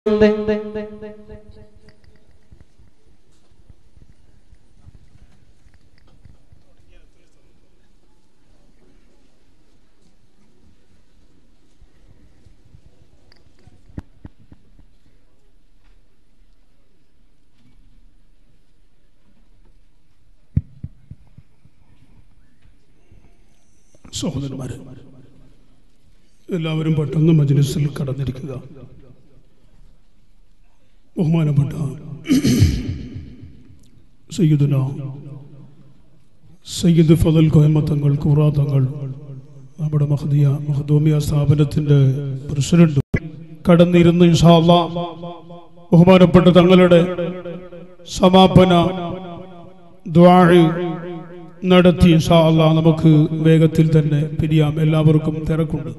സഹോദരന്മാരെ എല്ലാവരും പെട്ടെന്ന് മജ്ലിസിൽ കടന്നിരിക്കുക ബഹുമാനപ്പെട്ട സയ്യിദുന സയ്യിദ് ഫതൽ കോയമത്തങ്ങൾ കൂറാത്തങ്ങൾ നമ്മുടെ മഹദിയ മഹദൂമിയ സ്ഥാപനത്തിന്റെ പ്രസിഡന്റ് കടന്നിരുന്ന് ഇൻഷാ അല്ലാ ബഹുമാനപ്പെട്ട തങ്ങളുടെ സമാപന ദ്വാഴ് നടത്തി ഇൻഷാ അല്ലാ നമുക്ക് വേഗത്തിൽ തന്നെ പിരിയാം എല്ലാവർക്കും തിരക്കുണ്ട്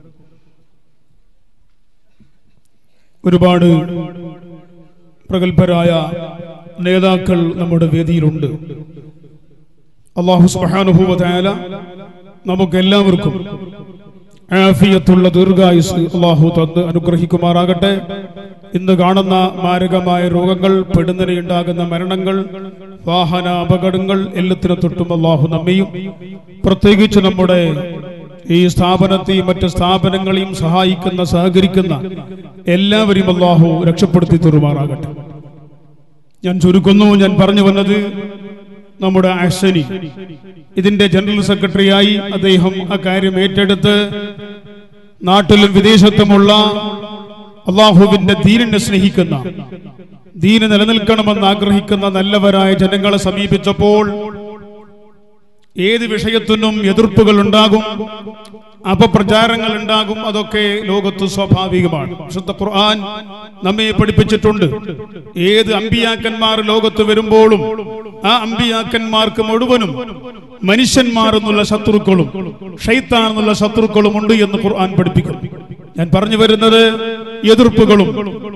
ഒരുപാട് പ്രഗത്ഭരായ നേതാക്കൾ നമ്മുടെ വേദിയിലുണ്ട് അള്ളാഹു സുബാനുഭൂവതായ നമുക്ക് എല്ലാവർക്കും ആഫിയത്തുള്ള ദീർഘായുസ് അള്ളാഹു തന്ന് അനുഗ്രഹിക്കുമാറാകട്ടെ ഇന്ന് കാണുന്ന മാരകമായ രോഗങ്ങൾ പെടുന്നതിനുണ്ടാകുന്ന മരണങ്ങൾ വാഹന അപകടങ്ങൾ എല്ലാത്തിനും തൊട്ടും അള്ളാഹു നമ്മയും പ്രത്യേകിച്ച് നമ്മുടെ ഈ സ്ഥാപനത്തെയും മറ്റ് സ്ഥാപനങ്ങളെയും സഹായിക്കുന്ന സഹകരിക്കുന്ന എല്ലാവരെയും അള്ളാഹു രക്ഷപ്പെടുത്തി തരുമാറാകട്ടെ ഞാൻ ചുരുക്കുന്നു ഞാൻ പറഞ്ഞു വന്നത് നമ്മുടെ അശ്വനി ഇതിന്റെ ജനറൽ സെക്രട്ടറിയായി അദ്ദേഹം ആ കാര്യം ഏറ്റെടുത്ത് നാട്ടിലും വിദേശത്തുമുള്ള അള്ളാഹുവിന്റെ ദീനിനെ സ്നേഹിക്കുന്ന ദീന് നിലനിൽക്കണമെന്ന് ആഗ്രഹിക്കുന്ന നല്ലവരായ ജനങ്ങളെ സമീപിച്ചപ്പോൾ ഏത് വിഷയത്തിനും എതിർപ്പുകൾ ഉണ്ടാകും അപപ്രചാരങ്ങൾ ഉണ്ടാകും അതൊക്കെ ലോകത്ത് സ്വാഭാവികമാണ് വിശുദ്ധ ഖുർആൻ നമ്മെ പഠിപ്പിച്ചിട്ടുണ്ട് ഏത് അമ്പിയാക്കന്മാർ ലോകത്ത് വരുമ്പോഴും ആ അമ്പിയാക്കന്മാർക്ക് മുഴുവനും മനുഷ്യന്മാർ എന്നുള്ള ശത്രുക്കളും ഷൈത്താൻ എന്നുള്ള ശത്രുക്കളും ഉണ്ട് എന്ന് ഖുർആൻ പഠിപ്പിക്കുന്നു ഞാൻ പറഞ്ഞു വരുന്നത് എതിർപ്പുകളും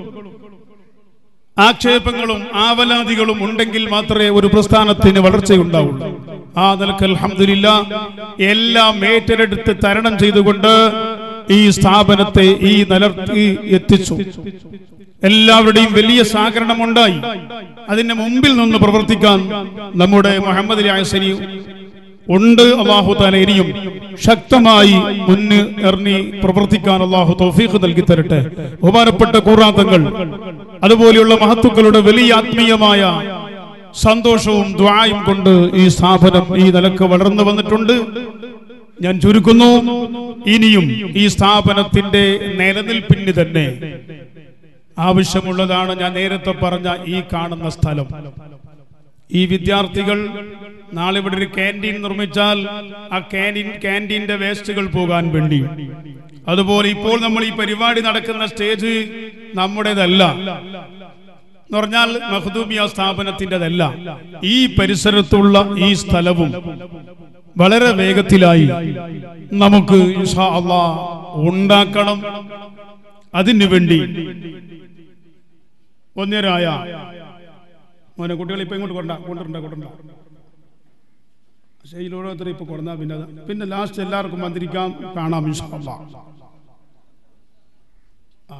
ആക്ഷേപങ്ങളും ആവലാദികളും ഉണ്ടെങ്കിൽ മാത്രമേ ഒരു പ്രസ്ഥാനത്തിന് വളർച്ചയുണ്ടാവുള്ളൂ ആ നിലക്ക് അൽഹംദുലില്ല എല്ലാം ഏറ്റെടുത്ത് തരണം ചെയ്തുകൊണ്ട് ഈ സ്ഥാപനത്തെ ഈ നിലർത്തി എത്തിച്ചു എല്ലാവരുടെയും വലിയ സഹകരണമുണ്ടായി അതിന്റെ മുമ്പിൽ നിന്ന് പ്രവർത്തിക്കാൻ നമ്മുടെ മുഹമ്മദ് ആയസനി ഉണ്ട് അള്ളാഹു താല ഇനിയും ശക്തമായി മുന്ന് ഇറങ്ങി പ്രവർത്തിക്കാൻ അള്ളാഹു തൗഫീഖ് നൽകി തരട്ടെ ബഹുമാനപ്പെട്ട കൂറാത്തങ്ങൾ അതുപോലെയുള്ള മഹത്തുക്കളുടെ വലിയ ആത്മീയമായ സന്തോഷവും ദ്വായും കൊണ്ട് ഈ സ്ഥാപനം ഈ നിലക്ക് വളർന്നു വന്നിട്ടുണ്ട് ഞാൻ ചുരുക്കുന്നു ഇനിയും ഈ സ്ഥാപനത്തിന്റെ നിലനിൽപ്പിന് തന്നെ ആവശ്യമുള്ളതാണ് ഞാൻ നേരത്തെ പറഞ്ഞ ഈ കാണുന്ന സ്ഥലം ഈ വിദ്യാർത്ഥികൾ നാളെ ഇവിടെ ഒരു ക്യാൻറ്റീൻ നിർമ്മിച്ചാൽ ആ ക്യാൻറ്റീൻ ക്യാൻറ്റീന്റെ വേസ്റ്റുകൾ പോകാൻ വേണ്ടി അതുപോലെ ഇപ്പോൾ നമ്മൾ ഈ പരിപാടി നടക്കുന്ന സ്റ്റേജ് നമ്മുടേതല്ല എന്ന് പറഞ്ഞാൽ മഹദൂമിയ സ്ഥാപനത്തിൻ്റെതല്ല ഈ പരിസരത്തുള്ള ഈ സ്ഥലവും വളരെ വേഗത്തിലായി നമുക്ക് ഇൻഷാ അള്ളാ ഉണ്ടാക്കണം അതിനു വേണ്ടി ഒന്നരായ മോനെ കുട്ടികൾ ഇപ്പൊ ഇങ്ങോട്ട് കൊണ്ട കൊണ്ടുണ്ട കൊണ്ടുണ്ട ശൈലി ഓരോരുത്തർ ഇപ്പൊ കൊണ്ടാ പിന്നെ അത് പിന്നെ ലാസ്റ്റ് എല്ലാവർക്കും വന്നിരിക്കാം കാണാം ഇൻഷാ അള്ളാ ആ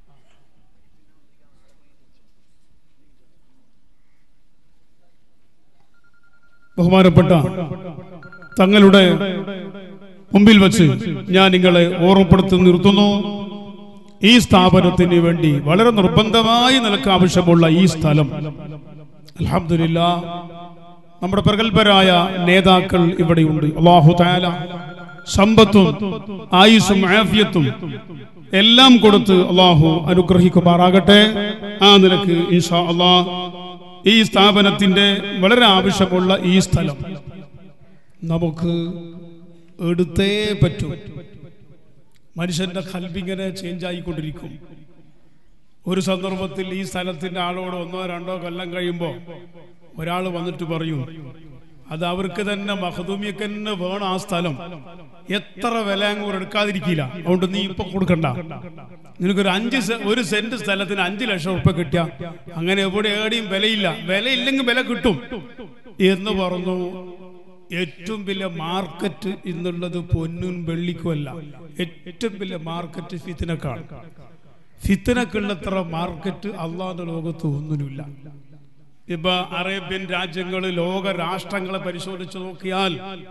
ബഹുമാനപ്പെട്ട തങ്ങളുടെ മുമ്പിൽ വച്ച് ഞാൻ നിങ്ങളെ ഓർമ്മപ്പെടുത്തി നിർത്തുന്നു ഈ സ്ഥാപനത്തിന് വേണ്ടി വളരെ നിർബന്ധമായി നിനക്ക് ആവശ്യമുള്ള ഈ സ്ഥലം അലഹമില്ല നമ്മുടെ പ്രഗത്ഭരായ നേതാക്കൾ ഇവിടെയുണ്ട് അള്ളാഹു താല സമ്പത്തും ആയുസും ആഫിയത്തും എല്ലാം കൊടുത്ത് അള്ളാഹു അനുഗ്രഹിക്കുമാറാകട്ടെ ആ നിലക്ക് ഇൻഷാ അള്ളാഹ് ഈ സ്ഥാപനത്തിന്റെ വളരെ ആവശ്യമുള്ള ഈ സ്ഥലം നമുക്ക് എടുത്തേ പറ്റൂ മനുഷ്യന്റെ കൽബിങ്ങനെ ചേഞ്ച് ആയിക്കൊണ്ടിരിക്കും ഒരു സന്ദർഭത്തിൽ ഈ സ്ഥലത്തിന്റെ ആളോട് ഒന്നോ രണ്ടോ കൊല്ലം കഴിയുമ്പോൾ ഒരാൾ വന്നിട്ട് പറയും അത് അവർക്ക് തന്നെ മഹദൂമിയക്ക് തന്നെ വേണം ആ സ്ഥലം എത്ര വില അങ്ങ് എടുക്കാതിരിക്കില്ല അതുകൊണ്ട് നീ ഇപ്പൊ കൊടുക്കണ്ട നിനക്കൊരു അഞ്ച് സെ- ഒരു സെന്റ് സ്ഥലത്തിന് അഞ്ച് ലക്ഷം ഉറുപ്പ കിട്ടിയ അങ്ങനെ എവിടെ എവിടെയും വിലയില്ല വിലയില്ലെങ്കിൽ വില കിട്ടും എന്ന് പറഞ്ഞു ഏറ്റവും വലിയ മാർക്കറ്റ് ഇന്നുള്ളത് പൊന്നും വെള്ളിക്കും അല്ല ഏറ്റവും വലിയ മാർക്കറ്റ് ഫിത്തിനക്കാണ് ഫിത്തനക്കുള്ളത്ര മാർക്കറ്റ് അള്ളാന്റെ ലോകത്ത് ഒന്നിനുമില്ല ഇപ്പൊ അറേബ്യൻ രാജ്യങ്ങൾ ലോക രാഷ്ട്രങ്ങളെ പരിശോധിച്ച് നോക്കിയാൽ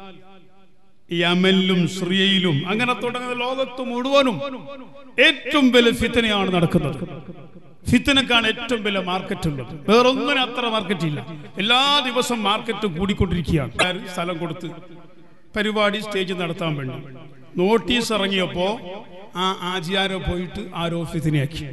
യമനിലും സിറിയയിലും അങ്ങനെ തുടങ്ങുന്ന ലോകത്ത് മുഴുവനും ഏറ്റവും വലിയ ഫിത്തനയാണ് നടക്കുന്നത് ഫിത്തനക്കാണ് ഏറ്റവും വലിയ മാർക്കറ്റ് ഉള്ളത് വേറൊന്നിനും അത്ര മാർക്കറ്റ് ഇല്ല എല്ലാ ദിവസവും മാർക്കറ്റ് കൂടിക്കൊണ്ടിരിക്കുകയാണ് ആര് സ്ഥലം കൊടുത്ത് പരിപാടി സ്റ്റേജ് നടത്താൻ വേണ്ടി നോട്ടീസ് ഇറങ്ങിയപ്പോ ആ ആജിയാരോ പോയിട്ട് ആരോ ഫിത്തിനയാക്കി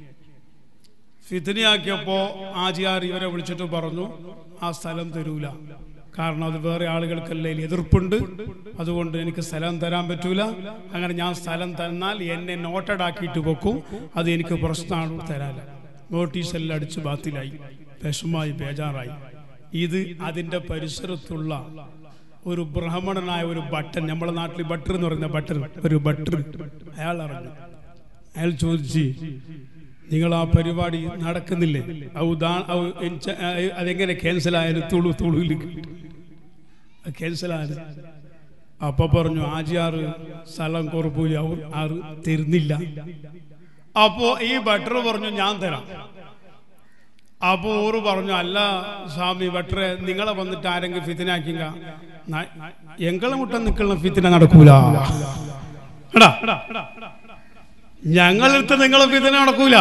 ഫിത്തിനിയാക്കിയപ്പോ ആജിയാർ ഇവരെ വിളിച്ചിട്ട് പറഞ്ഞു ആ സ്ഥലം തരൂല കാരണം അത് വേറെ ആളുകൾക്കല്ലേ എതിർപ്പുണ്ട് അതുകൊണ്ട് എനിക്ക് സ്ഥലം തരാൻ പറ്റൂല അങ്ങനെ ഞാൻ സ്ഥലം തന്നാൽ എന്നെ നോട്ടഡ് ആക്കിയിട്ട് വെക്കും അത് എനിക്ക് പ്രശ്നമാണ് തരാല നോട്ടീസ് എല്ലാം അടിച്ച് ബാത്തിലായി വിഷമായി ബേജാറായി ഇത് അതിന്റെ പരിസരത്തുള്ള ഒരു ബ്രാഹ്മണനായ ഒരു ബട്ടൻ നമ്മുടെ നാട്ടിൽ ബട്ടർ എന്ന് പറയുന്ന ബട്ടർ ഒരു ബട്ടർ അയാൾ അറിഞ്ഞു അയാൾ ചോദിച്ചു നിങ്ങൾ ആ പരിപാടി നടക്കുന്നില്ലേ ഔ ദാ- ഔ എൻച- ആ, അതെങ്ങനെ ക്യാൻസൽ ആയാലും തുളു തുളുവിൽ ക്യാൻസൽ ആയത് അപ്പൊ പറഞ്ഞു ആജിയാറ് സ്ഥലം കുറപ്പൂല ആറ് തരുന്നില്ല അപ്പോ ഈ ബട്ടർ പറഞ്ഞു ഞാൻ തരാം അപ്പോ ഓറ് പറഞ്ഞു അല്ല സ്വാമി ബട്ടറെ നിങ്ങളെ വന്നിട്ട് ആരെങ്കിലും ഫിത്തിനാക്കിങ്ക എങ്ങളെ മുട്ട നിൽക്കുന്ന ഫിത്തിന നടക്കൂല എടാ ഞങ്ങളടുത്ത് നിങ്ങളെ ഫിത്തിന നടക്കൂല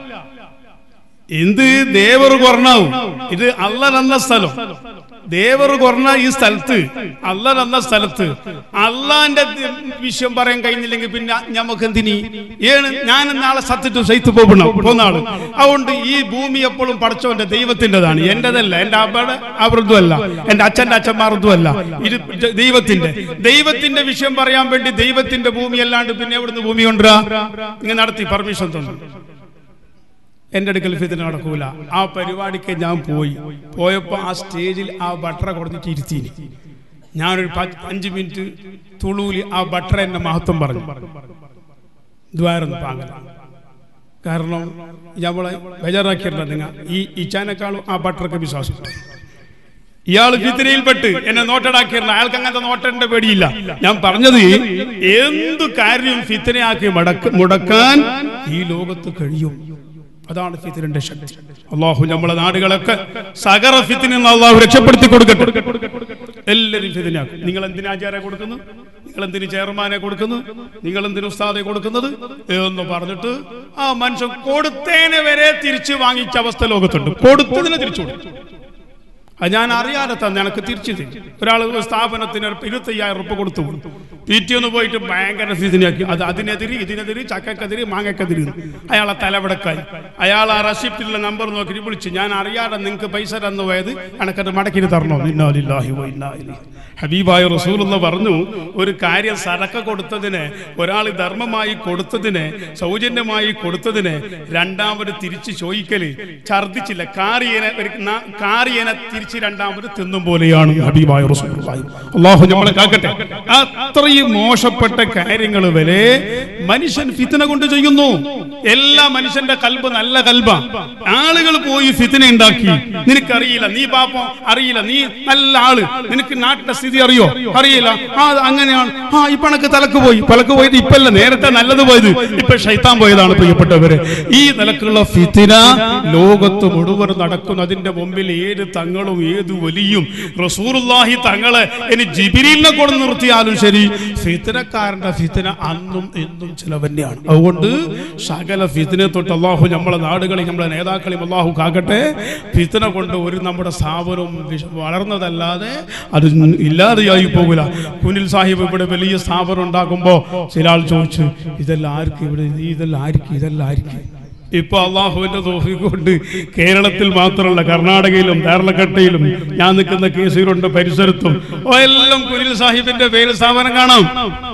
എന്ത് ദേവർ കുറഞ്ഞാവും ഇത് അള്ളനെന്ന സ്ഥലം ദേവർ കുറഞ്ഞ ഈ സ്ഥലത്ത് അള്ളനെന്ന സ്ഥലത്ത് അള്ളാന്റെ വിഷയം പറയാൻ കഴിഞ്ഞില്ലെങ്കിൽ പിന്നെ നമുക്ക് എന്തിനി ഏണ് ഞാൻ നാളെ സത്തിട്ട് സൈത്ത് പോകണം പോകുന്ന ആള് അതുകൊണ്ട് ഈ ഭൂമി എപ്പോഴും പടച്ചവന്റെ ദൈവത്തിൻ്റെതാണ് എന്റേതല്ല എന്റെ അമ്മയുടെ അവൃദ്ധം അല്ല എന്റെ അച്ഛന്റെ അച്ഛന്മാർദ്ദം അല്ല ഇത് ദൈവത്തിന്റെ ദൈവത്തിന്റെ വിഷയം പറയാൻ വേണ്ടി ദൈവത്തിന്റെ ഭൂമി അല്ലാണ്ട് പിന്നെ എവിടുന്ന് ഭൂമി കൊണ്ടുവരാ ഇങ്ങനെ നടത്തി പെർമിഷൻ തന്നു എന്റെ അടുക്കൽ ഫിത്തിന് നടക്കൂല ആ പരിപാടിക്ക് ഞാൻ പോയി പോയപ്പോ ആ സ്റ്റേജിൽ ആ ബട്ടറെ കൊടുത്തിട്ട് ഇരുത്തീനി ഞാനൊരു പത്ത് അഞ്ച് മിനിറ്റ് തുളൂലി ആ ബട്ടർ എന്നെ മഹത്വം പറഞ്ഞു ദ്വാരം പാങ്ങല കാരണം നമ്മളെ ബേജാറാക്കിയിട്ടില്ല നിങ്ങൾ ഈ ഇച്ചാനേക്കാളും ആ ബട്ടർക്ക് വിശ്വാസം ഇയാൾ ഫിത്തിനയിൽപ്പെട്ട് എന്നെ നോട്ടടാക്കിയിരുന്ന അയാൾക്ക് അങ്ങനത്തെ നോട്ടന്റെ പേടിയില്ല ഞാൻ പറഞ്ഞത് എന്ത് കാര്യം ഫിത്തിനയാക്കി മടക്ക മുടക്കാൻ ഈ ലോകത്ത് കഴിയും അതാണ് ഫിത്തിനിന്റെ ശക്തി അള്ളാഹു നമ്മളെ നാടുകളൊക്കെ സകറ ഫിത്തിന് അള്ളാഹു രക്ഷപ്പെടുത്തി കൊടുക്കട്ടെ എല്ലാവരും ഫിത്തിനാക്കും നിങ്ങൾ എന്തിനാ ആചാര കൊടുക്കുന്നു നിങ്ങൾ എന്തിന് ചെയർമാനെ കൊടുക്കുന്നു നിങ്ങൾ എന്തിനു ഉസ്താദെ കൊടുക്കുന്നത് എന്ന് പറഞ്ഞിട്ട് ആ മനുഷ്യൻ കൊടുത്തേനെ വരെ തിരിച്ചു വാങ്ങിച്ച അവസ്ഥ ലോകത്തുണ്ട് കൊടുത്തതിനെ തിരിച്ചു കൊടുക്കും അത് ഞാൻ അറിയാതെ തന്നെ എനിക്ക് തിരിച്ചു തരും ഒരാൾ ഒരു സ്ഥാപനത്തിന് ഒരു ഇരുപത്തയ്യായിരം റുപ്യ കൊടുത്തു പിറ്റിയൊന്ന് പോയിട്ട് ഭയങ്കര സീസണിയാക്കി അത് അതിനെതിരെ ഇതിനെതിരെ ചക്കക്കെതിരെ മാങ്ങക്കെതിരെ അയാളെ തലവിടക്കായി അയാൾ ആ റെസിപ്റ്റിലുള്ള നമ്പർ നോക്കി വിളിച്ചു ഞാൻ അറിയാതെ നിങ്ങൾക്ക് പൈസ തന്നു പോയത് എനക്കത് മടക്കി തരണോ ഇന്നാലില്ലാഹി വ ഇന്നാ ഇലൈഹി. ഹബീബായ റസൂൽ എന്ന് പറഞ്ഞു ഒരു കാര്യം സടക്ക കൊടുത്തതിന് ഒരാൾ ധർമ്മമായി കൊടുത്തതിന് സൗജന്യമായി കൊടുത്തതിന് രണ്ടാമത് തിരിച്ച് ചോദിക്കല് ഛർദിച്ചില്ല കാറിയനെ ഒരു ന- കാറിയനെ തിരിച്ച് രണ്ടാമത് തിന്നും പോലെയാണ് ഹബീബായ റസൂൽ അള്ളാഹു നമ്മളെ കാക്കട്ടെ അത്രയും മോശപ്പെട്ട കാര്യങ്ങൾ വരെ മനുഷ്യൻ ഫിത്തന കൊണ്ട് ചെയ്യുന്നു എല്ലാ മനുഷ്യന്റെ കൽബ് നല്ല കൽബ ആളുകൾ പോയി ഫിത്തന ഉണ്ടാക്കി നിനക്കറിയില്ല നീ പാപ്പം അറിയില്ല നീ നല്ല ആള് നിനക്ക് നാട്ടിലെ സ്ഥിതി അറിയോ അറിയില്ല ആ അത് അങ്ങനെയാണ് ആ ഇപ്പൊ എനക്ക് തലക്ക് പോയി തലക്ക് പോയത് ഇപ്പല്ല നേരത്തെ നല്ലത് പോയത് ഇപ്പൊ ഷൈത്താൻ പോയതാണ് പ്രിയപ്പെട്ടവര് ഈ നിലക്കുള്ള ഫിത്തിന ലോകത്ത് മുഴുവൻ നടക്കുന്നു അതിന്റെ മുമ്പിൽ ഏത് തങ്ങളും ഏത് വലിയും റസൂറുല്ലാഹി തങ്ങളെ ഇനി ജിബിരിലിനെ കൊണ്ട് നിർത്തിയാലും ശരി ഫിത്തിനക്കാരന്റെ ഫിത്തിന അന്നും എന്നും ചിലവന്നെയാണ് അതുകൊണ്ട് സകല ഫിത്തിനെ തൊട്ട് അള്ളാഹു നമ്മളെ നാടുകളിൽ നമ്മളെ നേതാക്കളെയും അള്ളാഹു കാക്കട്ടെ ഫിത്തിന കൊണ്ട് ഒരു നമ്മുടെ സ്ഥാപനവും വിഷ- വളർന്നതല്ലാതെ അത് ഇല്ലാതെയായി പോകില്ല കുനിൽ സാഹിബ് ഇവിടെ വലിയ സ്ഥാപനം ഉണ്ടാക്കുമ്പോ ചില ആൾ ചോദിച്ചു ഇതെല്ലാം ആർക്ക് ഇവിടെ ഈ ഇതെല്ലാം ആർക്ക് ഇതെല്ലാം ആർക്ക് ഇപ്പൊ അള്ളാഹുവിന്റെ തോഫിക്ക് കൊണ്ട് കേരളത്തിൽ മാത്രമല്ല കർണാടകയിലും കേരളക്കട്ടയിലും ഞാൻ നിൽക്കുന്ന കേസുകളുണ്ട് പരിസരത്തും ഓ, എല്ലാം കുനിൽ സാഹിബിന്റെ പേര് സ്ഥാപനം കാണാം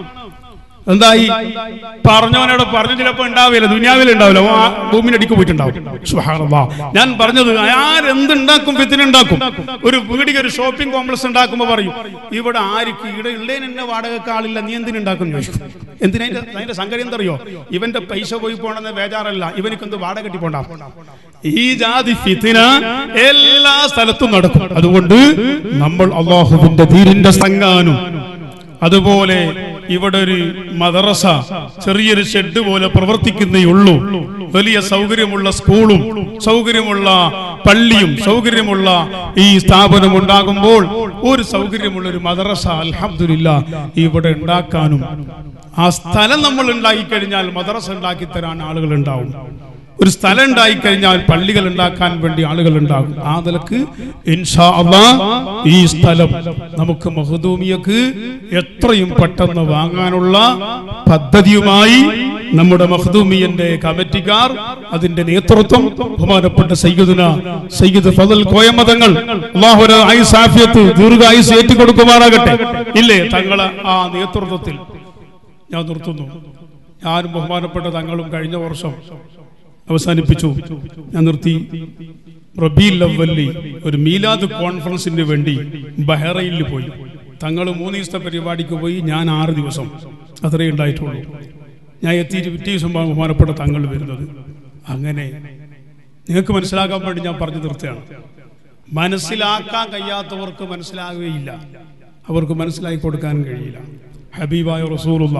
എന്തായി പറഞ്ഞവനോട് പറഞ്ഞു ചിലപ്പോ ഉണ്ടാവില്ല ദുനിയാവിൽ ഉണ്ടാവില്ല ഓ, ആ ഭൂമിന്റെ അടിക്ക് പോയിട്ടുണ്ടാവും സുബ്ഹാനല്ലാഹ്. ഞാൻ പറഞ്ഞത് ആരെന്തുണ്ടാക്കും ഫിത്തിനുണ്ടാക്കും ഒരു വീടിക ഒരു ഷോപ്പിംഗ് കോംപ്ലക്സ് ഉണ്ടാക്കുമ്പോ പറയും ഇവിടെ ആർക്ക് ഇവിടെ ഉള്ളതിന് എന്നെ വാടകക്ക് ആളില്ല നീ എന്തിനുണ്ടാക്കും ചോദിക്കും എന്തിനാ അതിന്റെ അതിന്റെ സംഗതി എന്തറിയോ ഇവന്റെ പൈസ പോയി പോണെന്ന് ബേജാറല്ല ഇവനിക്ക് എന്ത് വാടക കെട്ടി പോണ്ട ഈ ജാതി ഫിത്തിന എല്ലാ സ്ഥലത്തും നടക്കും അതുകൊണ്ട് നമ്മൾ അള്ളാഹുവിന്റെ ധീരിന്റെ സംഘാനും അതുപോലെ ഇവിടെ ഒരു മദ്രസ ചെറിയൊരു ഷെഡ് പോലെ പ്രവർത്തിക്കുന്നേ ഉള്ളൂ വലിയ സൗകര്യമുള്ള സ്കൂളും സൗകര്യമുള്ള പള്ളിയും സൗകര്യമുള്ള ഈ സ്ഥാപനം ഉണ്ടാകുമ്പോൾ ഒരു സൗകര്യമുള്ള ഒരു മദ്രസ അൽഹംദുലില്ല ഇവിടെ ഉണ്ടാക്കാനും ആ സ്ഥലം നമ്മൾ ഉണ്ടാക്കി കഴിഞ്ഞാൽ മദ്രസ ഉണ്ടാക്കി തരാൻ ആളുകൾ ഉണ്ടാവും ഒരു സ്ഥലം ഉണ്ടായി കഴിഞ്ഞാൽ പള്ളികൾ ഉണ്ടാക്കാൻ വേണ്ടി ആളുകൾ ഉണ്ടാകും ആ നിലക്ക് ഇൻഷാ അള്ളാ ഈ സ്ഥലം നമുക്ക് മഹദൂമിയക്ക് എത്രയും പെട്ടെന്ന് വാങ്ങാനുള്ള പദ്ധതിയുമായി നമ്മുടെ മഹദൂമിയന്റെ കമ്മിറ്റിക്കാർ അതിന്റെ നേതൃത്വം ബഹുമാനപ്പെട്ട സയ്യിദുന സയ്യിദ് ഫദൽ കോയമതങ്ങൾ അള്ളാഹുര ആയുസാഫിയത്ത് ദീർഘായുസ് ഏറ്റുകൊടുക്കുമാറാകട്ടെ ഇല്ലേ തങ്ങളെ ആ നേതൃത്വത്തിൽ ഞാൻ നിർത്തുന്നു ഞാനും ബഹുമാനപ്പെട്ട തങ്ങളും കഴിഞ്ഞ വർഷം അവസാനിപ്പിച്ചു ഞാൻ നിർത്തി റബീൽ അവല്ലി ഒരു മീലാദ് കോൺഫറൻസിന് വേണ്ടി ബഹ്റൈനിൽ പോയി തങ്ങൾ മൂന്ന് ദിവസത്തെ പരിപാടിക്ക് പോയി ഞാൻ ആറ് ദിവസം അത്രേ ഉണ്ടായിട്ടുള്ളൂ ഞാൻ എത്തിയിട്ട് പിറ്റേ ദിവസം ബഹുമാനപ്പെട്ട തങ്ങൾ വരുന്നത് അങ്ങനെ നിങ്ങൾക്ക് മനസ്സിലാക്കാൻ വേണ്ടി ഞാൻ പറഞ്ഞു നിർത്തുകയാണ് മനസ്സിലാക്കാൻ കഴിയാത്തവർക്ക് മനസ്സിലാകുകയില്ല അവർക്ക് മനസ്സിലാക്കി കൊടുക്കാൻ കഴിയില്ല ഹബീബായ റസൂറുള്ള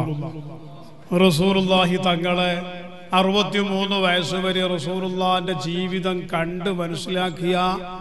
റസൂറുല്ലാഹി തങ്ങളെ അറുപത്തിമൂന്ന് വയസ്സ് വരെ റസൂറുല്ലാന്റെ ജീവിതം കണ്ട് മനസ്സിലാക്കിയ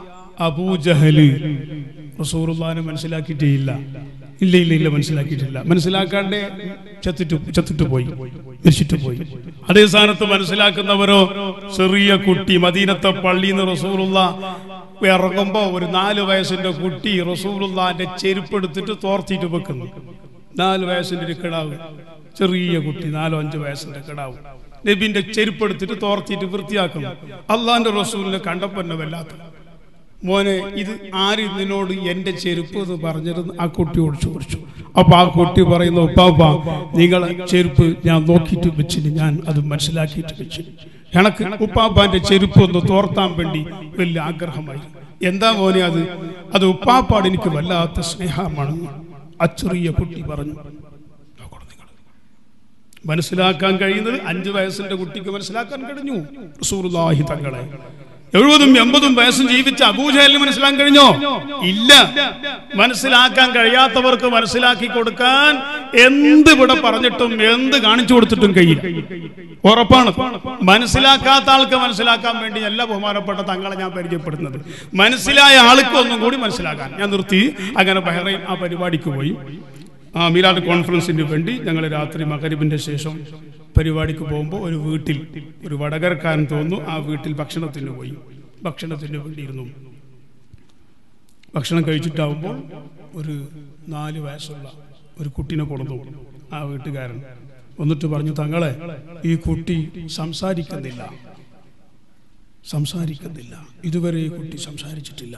അബൂജഹല് റസൂറുല്ലാനെ മനസ്സിലാക്കിയിട്ടേ ഇല്ല ഇല്ല ഇല്ല ഇല്ല മനസ്സിലാക്കിയിട്ടില്ല മനസ്സിലാക്കാണ്ടേ ചത്തിട്ട് ചത്തിട്ട് പോയി മരിച്ചിട്ട് പോയി അതേ സ്ഥാനത്ത് മനസ്സിലാക്കുന്നവരോ ചെറിയ കുട്ടി മദീനത്തെ പള്ളിയിൽ നിന്ന് റസൂറുള്ള ഇറങ്ങുമ്പോ ഒരു നാല് വയസ്സിന്റെ കുട്ടി റസൂറുല്ലാന്റെ ചെരുപ്പ് എടുത്തിട്ട് തോർത്തിട്ട് വെക്കുന്നു നാല് വയസ്സിന്റെ ഒരു കിടാവ് ചെറിയ കുട്ടി നാലോ അഞ്ചോ വയസ്സിന്റെ കിടാവ് നബിന്റെ ചെരുപ്പ് എടുത്തിട്ട് തോർത്തിട്ട് വൃത്തിയാക്കുന്നു അള്ളാന്റെ റസൂലിനെ കണ്ടപ്പോ എന്നെ വല്ലാത്ത മോനെ ഇത് ആര് നിന്നോട് എന്റെ ചെരുപ്പ് എന്ന് പറഞ്ഞിരുന്നു ആ കുട്ടിയോട് ചോദിച്ചു അപ്പൊ ആ കുട്ടി പറയുന്നു ഉപ്പാപ്പ നിങ്ങളെ ചെരുപ്പ് ഞാൻ നോക്കിയിട്ട് വെച്ചിന് ഞാൻ അത് മനസ്സിലാക്കിയിട്ട് വെച്ചിന് എനക്ക് ഉപ്പാപ്പാന്റെ ചെരുപ്പ് ഒന്ന് തോർത്താൻ വേണ്ടി വലിയ ആഗ്രഹമായി എന്താ മോനെ അത് അത് ഉപ്പാപ്പാട് എനിക്ക് വല്ലാത്ത സ്നേഹമാണ് ആ ചെറിയ കുട്ടി പറഞ്ഞു നോക്കണം നിങ്ങൾ. മനസ്സിലാക്കാൻ കഴിയുന്നത് അഞ്ചു വയസ്സിന്റെ കുട്ടിക്ക് മനസ്സിലാക്കാൻ കഴിഞ്ഞു റസൂലുള്ളാഹി തങ്ങളെ എഴുപതും എൺപതും വയസ്സും ജീവിച്ച അബൂജഹലിന് മനസ്സിലാക്കാൻ കഴിഞ്ഞോ ഇല്ല മനസ്സിലാക്കാൻ കഴിയാത്തവർക്ക് മനസ്സിലാക്കി കൊടുക്കാൻ എന്ത് ഇവിടെ പറഞ്ഞിട്ടും എന്ത് കാണിച്ചു കൊടുത്തിട്ടും കഴിയില്ല ഉറപ്പാണ് മനസ്സിലാക്കാത്ത ആൾക്ക് മനസ്സിലാക്കാൻ വേണ്ടി എല്ലാ ബഹുമാനപ്പെട്ട തങ്ങളെ ഞാൻ പരിചയപ്പെടുന്നത് മനസ്സിലായ ആൾക്ക് ഒന്നും കൂടി മനസ്സിലാക്കാൻ ഞാൻ നിർത്തി അങ്ങനെ ബഹ്റൈൻ ആ പരിപാടിക്ക് പോയി ആ മീലാട് കോൺഫറൻസിന് വേണ്ടി ഞങ്ങൾ രാത്രി മകരിബിന്റെ ശേഷം പരിപാടിക്ക് പോകുമ്പോൾ ഒരു വീട്ടിൽ ഒരു വടകരക്കാരൻ തോന്നുന്നു ആ വീട്ടിൽ ഭക്ഷണത്തിന് പോയി ഭക്ഷണത്തിന് വേണ്ടി ഇരുന്നു ഭക്ഷണം കഴിച്ചിട്ടാവുമ്പോൾ ഒരു നാല് വയസ്സുള്ള ഒരു കുട്ടീനെ കൊടുത്തു ആ വീട്ടുകാരൻ എന്നിട്ട് പറഞ്ഞു തങ്ങളെ ഈ കുട്ടി സംസാരിക്കുന്നില്ല സംസാരിക്കുന്നില്ല ഇതുവരെ ഈ കുട്ടി സംസാരിച്ചിട്ടില്ല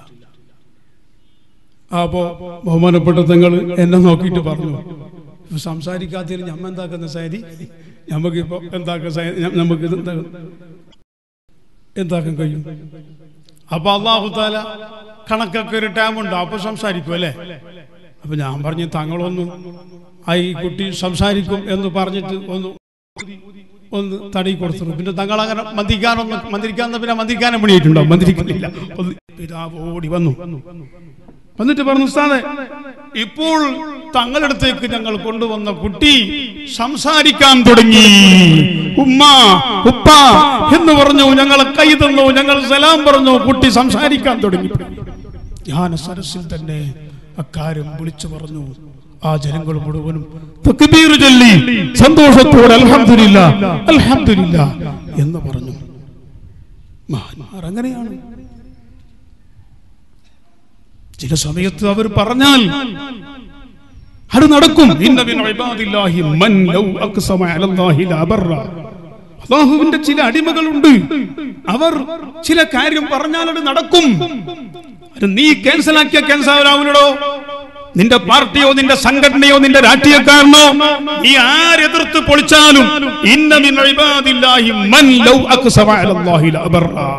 അപ്പോ ബഹുമാനപ്പെട്ട തങ്ങൾ എന്നെ നോക്കിയിട്ട് പറഞ്ഞു ഇപ്പൊ സംസാരിക്കാത്തതിന് ഞമ്മ എന്താക്കുന്ന സാരി നമുക്കിപ്പോ എന്താക്കാൻ സാ- ഞ- നമുക്ക് ഇത് എന്താ എന്താക്കാൻ കഴിയും അപ്പൊ അള്ളാഹു താല കണക്കൊക്കെ ഒരു ടൈമുണ്ട് അപ്പൊ സംസാരിക്കും അല്ലേ അപ്പൊ ഞാൻ പറഞ്ഞു തങ്ങളൊന്നും ആ ഈ കുട്ടി സംസാരിക്കും എന്ന് പറഞ്ഞിട്ട് ഒന്ന് ഒന്ന് തടി കൊടുത്തു പിന്നെ തങ്ങൾ അങ്ങനെ മന്ത്രിക്കാനൊന്ന് മന്ത്രിക്കാൻ പിന്നെ മന്ത്രിക്കാനും പണിയിട്ടുണ്ടോ മന്ത്രിക്കുന്നില്ല ഒന്ന് പിതാവ് ഓടി വന്നു എന്നിട്ട് പറഞ്ഞു ഉസ്താദെ ഇപ്പോൾ തങ്ങളടുത്തേക്ക് ഞങ്ങൾ കൊണ്ടുവന്ന കുട്ടി സംസാരിക്കാൻ തുടങ്ങി ഉമ്മ ഉപ്പ എന്ന് പറഞ്ഞു ഞങ്ങളെ കൈ തന്നു ഞങ്ങൾ സലാം പറഞ്ഞു കുട്ടി സംസാരിക്കാൻ തുടങ്ങി ധ്യാന സരസിൽ തന്നെ അക്കാര്യം വിളിച്ചു പറഞ്ഞു ആ ജനങ്ങൾ മുഴുവനും തക്ബീർ ചൊല്ലി സന്തോഷത്തോടെ അൽഹംദുലില്ല അൽഹംദുലില്ല എന്ന് പറഞ്ഞു മഹാന്മാർ അങ്ങനെയാണ് ചില സമയത്ത് അവർ പറഞ്ഞാൽ അത് നടക്കും ഇന്ന മിൻ ഇബാദില്ലാഹി മൻ ലൗ അഖ്സമ അലല്ലാഹി ലബറ അല്ലാഹുവിന്റെ ചില അടിമകളുണ്ട് അവർ ചില കാര്യം പറഞ്ഞാൽ അത് നടക്കും അത് നീ ക്യാൻസൽ ആക്കിയ ക്യാൻസൽ ആവില്ലടോ നിന്റെ പാർട്ടിയോ നിന്റെ സംഘടനയോ നിന്റെ രാഷ്ട്രീയക്കാരനോ നീ ആരെതിർത്ത് പൊളിച്ചാലും ഇന്ന മിൻ ഇബാദില്ലാഹി മൻ ലൗ അഖ്സമ അലല്ലാഹി ലബറ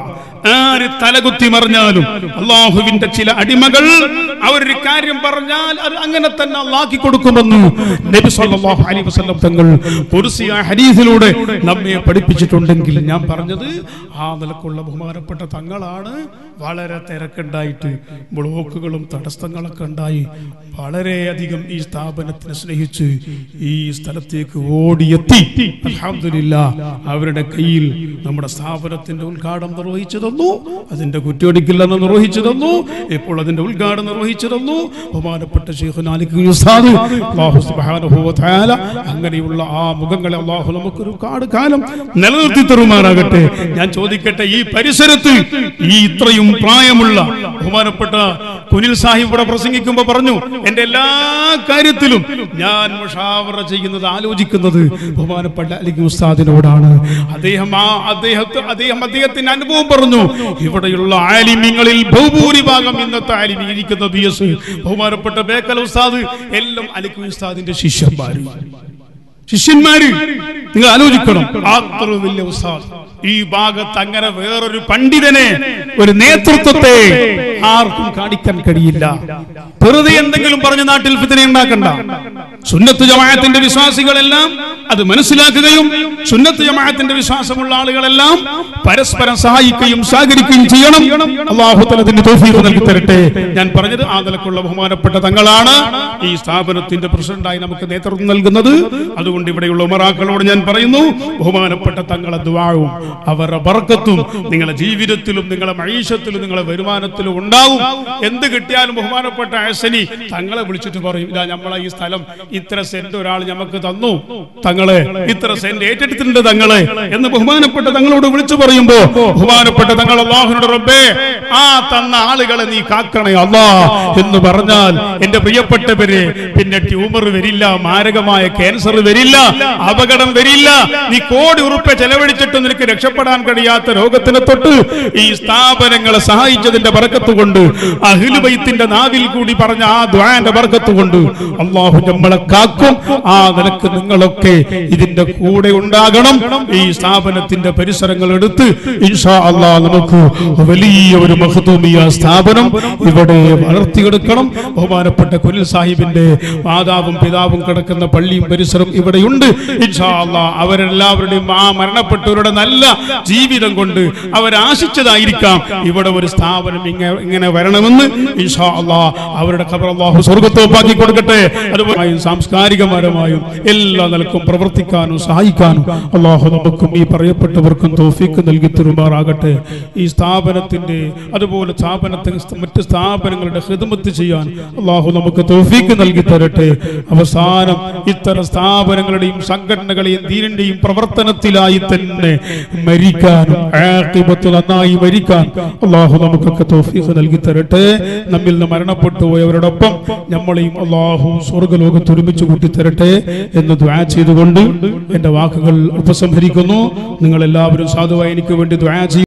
ആര് തലകുത്തി മറിഞ്ഞാലും അള്ളാഹുവിന്റെ ചില അടിമകൾ അവരൊരു കാര്യം പറഞ്ഞാൽ അത് അങ്ങനെ തന്നെ അള്ളാഹി കൊടുക്കുമെന്ന് നബി സല്ലല്ലാഹു അലൈഹി വസല്ലം തങ്ങൾ കുർസിയ ഹദീസിലൂടെ നമ്മെ പഠിപ്പിച്ചിട്ടുണ്ടെങ്കിൽ ഞാൻ പറഞ്ഞത് ആ നിലക്കുള്ള ബഹുമാനപ്പെട്ട തങ്ങളാണ് വളരെ തിരക്കുണ്ടായിട്ട് ബ്ലോക്കുകളും തടസ്സങ്ങളൊക്കെ ഉണ്ടായി വളരെയധികം ഈ സ്ഥാപനത്തിനെ സ്നേഹിച്ച് ഈ സ്ഥലത്തേക്ക് ഓടിയെത്തി അൽഹംദുലില്ലാ അവരുടെ കയ്യിൽ നമ്മുടെ സ്ഥാപനത്തിന്റെ ഉദ്ഘാടനം നിർവഹിച്ചു തന്നു അതിന്റെ കുറ്റിയൊടിക്കില്ലെന്ന് നിർവഹിച്ചു തന്നു ഇപ്പോൾ അതിന്റെ ഉദ്ഘാടനം നിർവഹിച്ചു തന്നു ബഹുമാനപ്പെട്ട ശൈഖുന അലിഖ് ഉസ്താദ് അല്ലാഹു സുബ്ഹാനഹു വ തആല അങ്ങനെയുള്ള ആ മുഖങ്ങളെ അള്ളാഹു നമുക്കൊരു കാട് കാലം നിലനിർത്തി തരുമാറാകട്ടെ ഞാൻ ചോദിക്കട്ടെ ഈ പരിസരത്ത് ഈ ഇത്രയും പ്രായമുള്ള ബഹുമാനപ്പെട്ട കുനിൽ സാഹിബ് ഇവിടെ പ്രസംഗിക്കുമ്പോൾ പറഞ്ഞു എന്റെ എല്ലാ കാര്യത്തിലും ഞാൻ മുഷാവറ ചെയ്യുന്നത് ആലോചിക്കുന്നത് ബഹുമാനപ്പെട്ട അലിഖ് ഉസ്താദിനോടാണ് അദ്ദേഹം ആ അദ്ദേഹത്തെ അദ്ദേഹം അദ്ദേഹത്തിന്റെ അനുഭവം പറഞ്ഞു ഇവിടെയുള്ള ആലിമ്യങ്ങളിൽ ബഹുഭൂരിഭാഗം ഇന്നത്തെ ആലിമി ഇരിക്കുന്ന ബി എസ് ബഹുമാനപ്പെട്ട ബേക്കൽ ഉസ്താദ് എല്ലാം അലിഖ് ഉസ്താദിന്റെ ശിഷ്യന്മാര് ശിഷ്യന്മാര് നിങ്ങൾ ആലോചിക്കണം അത്ര വലിയ ഉസ്താദ് ഈ ഭാഗത്ത് അങ്ങനെ വേറൊരു പണ്ഡിതനെ ഒരു നേതൃത്വത്തെ ആർക്കും കാണിക്കാൻ കഴിയില്ല വെറുതെ എന്തെങ്കിലും പറഞ്ഞ് നാട്ടിൽ ഫിത്തന ഉണ്ടാക്കണ്ട സുന്നത്ത് ജമാഅത്തിന്റെ വിശ്വാസികളെല്ലാം അത് മനസ്സിലാക്കുകയും സുന്നത്ത് ജമാഅത്തിന്റെ വിശ്വാസമുള്ള ആളുകളെല്ലാം പരസ്പരം സഹായിക്കുകയും സഹകരിക്കുകയും ചെയ്യണം അള്ളാഹു തലത്തിന്റെ തോഫീക്ക് നൽകി തരട്ടെ ഞാൻ പറഞ്ഞത് ആ നിലക്കുള്ള ബഹുമാനപ്പെട്ട തങ്ങളാണ് ഈ സ്ഥാപനത്തിന്റെ പ്രസിഡന്റായി നമുക്ക് നേതൃത്വം നൽകുന്നത് അതുകൊണ്ട് ഇവിടെയുള്ള ഉമറാക്കളോട് ഞാൻ പറയുന്നു ബഹുമാനപ്പെട്ട തങ്ങളെ ദ്വാവും അവരുടെ ബർക്കത്തും നിങ്ങളുടെ ജീവിതത്തിലും നിങ്ങളുടെ മൈഷത്തിലും നിങ്ങളുടെ വരുമാനത്തിലും ഉണ്ടാവും എന്ത് കിട്ടിയാലും ബഹുമാനപ്പെട്ട ആശനി തങ്ങളെ വിളിച്ചിട്ട് പറയും ഇതാ നമ്മളെ ഈ സ്ഥലം ഇത്ര സെന്റ് ഒരാൾ നമുക്ക് തന്നു തങ്ങളെ ഇത്ര സെന്റ് ഏറ്റെടുത്തിട്ടുണ്ട് തങ്ങളെ എന്ന് ബഹുമാനപ്പെട്ട തങ്ങളോട് വിളിച്ചു പറയുമ്പോ ബഹുമാനപ്പെട്ട തങ്ങൾ അള്ളാഹുനോട് റബ്ബേ ആ തന്ന ആളുകളെ നീ കാക്കണേ അല്ലാ എന്ന് പറഞ്ഞാൽ എന്റെ പ്രിയപ്പെട്ടവരെ പിന്നെ ട്യൂമർ വരില്ല മാരകമായ ക്യാൻസർ വരില്ല അപകടം വരില്ല നീ കോടി ഉറുപ്പ ചെലവഴിച്ചിട്ട് നിനക്ക് രക്ഷപ്പെടാൻ കഴിയാത്ത രോഗത്തിനെ തൊട്ട് ഈ സ്ഥാപനങ്ങളെ സഹായിച്ചതിന്റെ ബർക്കത്ത് കൊണ്ട് അഹിലുബൈത്തിന്റെ നാവിൽ കൂടി പറഞ്ഞ ആ ദ്വാന്റെ ബർക്കത്ത് കൊണ്ട് അള്ളാഹു നമ്മളെ കാക്കും ആ നിനക്ക് നിങ്ങളൊക്കെ ഇതിന്റെ കൂടെ ഉണ്ടാകണം ഈ സ്ഥാപനത്തിന്റെ പരിസരങ്ങൾ എടുത്ത് ഇൻഷാ അള്ളാഹ് നമുക്ക് വലിയ ഒരു മഹത്തൂമിയ സ്ഥാപനം ഇവിടെ വളർത്തിയെടുക്കണം ബഹുമാനപ്പെട്ട കുനിൽ സാഹിബിന്റെ മാതാവും പിതാവും കിടക്കുന്ന പള്ളിയും പരിസരം ഇവിടെയുണ്ട് ഇൻഷാ അള്ളാഹ് അവരെല്ലാവരുടെയും ആ മരണപ്പെട്ടവരുടെ നല്ല ജീവിതം കൊണ്ട് അവരാശിച്ചതായിരിക്കാം ഇവിടെ ഒരു സ്ഥാപനം ഇങ്ങനെ ഇങ്ങനെ വരണമെന്ന് ഇൻഷാ അള്ളാഹ് അവരുടെ ഖബർ അള്ളാഹു സ്വർഗത്തോപ്പാക്കി കൊടുക്കട്ടെ അതുപോലെ സാംസ്കാരികപരമായും എല്ലാ നിലക്കും പ്രവർത്തിക്കാനും സഹായിക്കാനും അള്ളാഹു നമുക്കും ഈ പറയപ്പെട്ടവർക്കും തോഫീക്ക് നൽകി തരുമാറാകട്ടെ ഈ സ്ഥാപനത്തിന്റെ അതുപോലെ സ്ഥാപനത്തിന് മറ്റ് സ്ഥാപനങ്ങളുടെ ഹിദമത്ത് ചെയ്യാൻ അള്ളാഹു നമുക്ക് തോഫീക്ക് നൽകി തരട്ടെ അവസാനം ഇത്തരം സ്ഥാപനങ്ങളുടെയും സംഘടനകളെയും ദീനിന്റെയും പ്രവർത്തനത്തിലായി തന്നെ മരിക്കാനും ആഖിബത്ത് നന്നായി മരിക്കാൻ അള്ളാഹു നമുക്കൊക്കെ തോഫീക്ക് നൽകി തരട്ടെ നമ്മിൽ നിന്ന് മരണപ്പെട്ടു പോയവരോടൊപ്പം നമ്മളെയും അള്ളാഹു സ്വർഗലോകത്ത് ഒരുമിച്ച് കൂട്ടിത്തരട്ടെ എന്ന് ദ്വാ ചെയ്തുകൊണ്ട് എന്റെ വാക്കുകൾ ഉപസംഹരിക്കുന്നു നിങ്ങൾ എല്ലാവരും സാധുവായി എനിക്ക് വേണ്ടി ദ്വാ ചെയ്യും